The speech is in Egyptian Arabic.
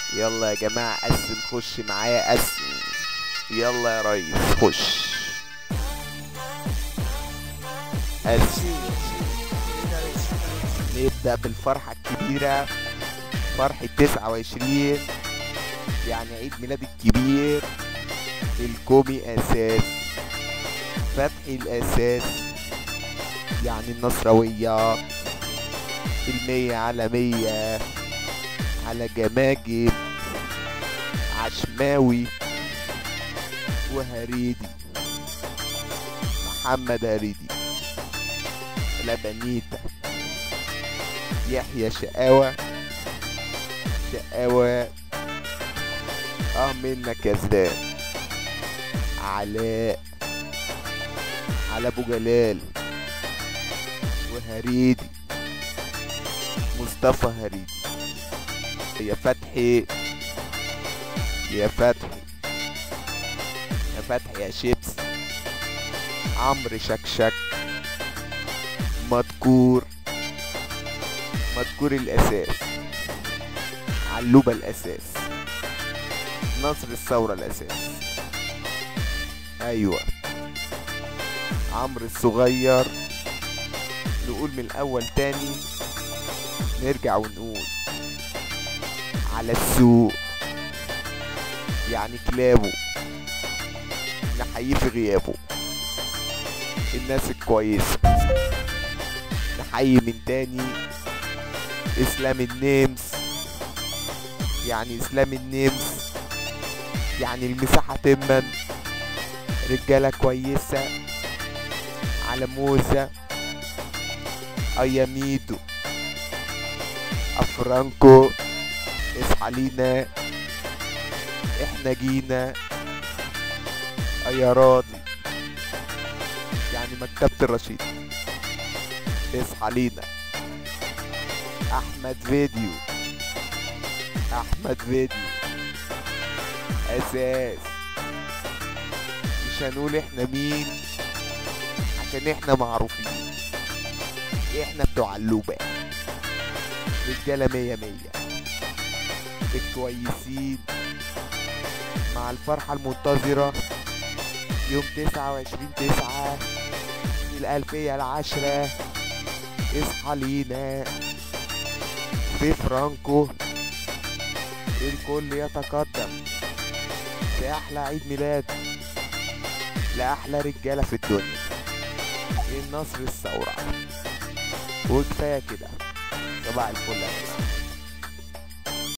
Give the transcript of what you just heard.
يلا يا جماعة قسم خش معايا قسم يلا يا ريس خش قسم نبدأ بالفرحة الكبيرة فرحة تسعة وعشرين يعني عيد ميلاد الكبير الكومي أساس فتحي الأساس يعني النصروية المية على مية على جماجم عشماوي وهريدي محمد هريدي لبنيتا يحيى شقاوة شقاوة اه منك يا زدان علاء على ابو جلال وهريدي مصطفى هريدي يا فتحي يا فتحي يا فتحي يا شيبس عمرو شكشك مذكور مذكور الاساس علوبة الاساس نصر الثورة الاساس ايوه عمرو الصغير نقول من الاول تاني نرجع ونقول على السوق يعني كلابه نحييه في غيابه الناس الكويسة نحيي من تاني اسلام النمس يعني اسلام النمس يعني المساحة تمن رجالة كويسة على موزة اياميدو افرانكو اصحى لينا احنا جينا يا راضي يعني مكتبة الرشيد اصحى لينا احمد فيديو احمد فيديو اساس مش هنقول احنا مين عشان احنا معروفين احنا بتوع اللوبة رجالة مية مية الكويسين مع الفرحة المنتظرة يوم تسعة وعشرين تسعة الألفية العشرة اصحى لينا في فرانكو الكل يتقدم في أحلى عيد ميلاد لأحلى رجالة في الدنيا النصر الثورة وكفاية كده صباح الفل يا جماعة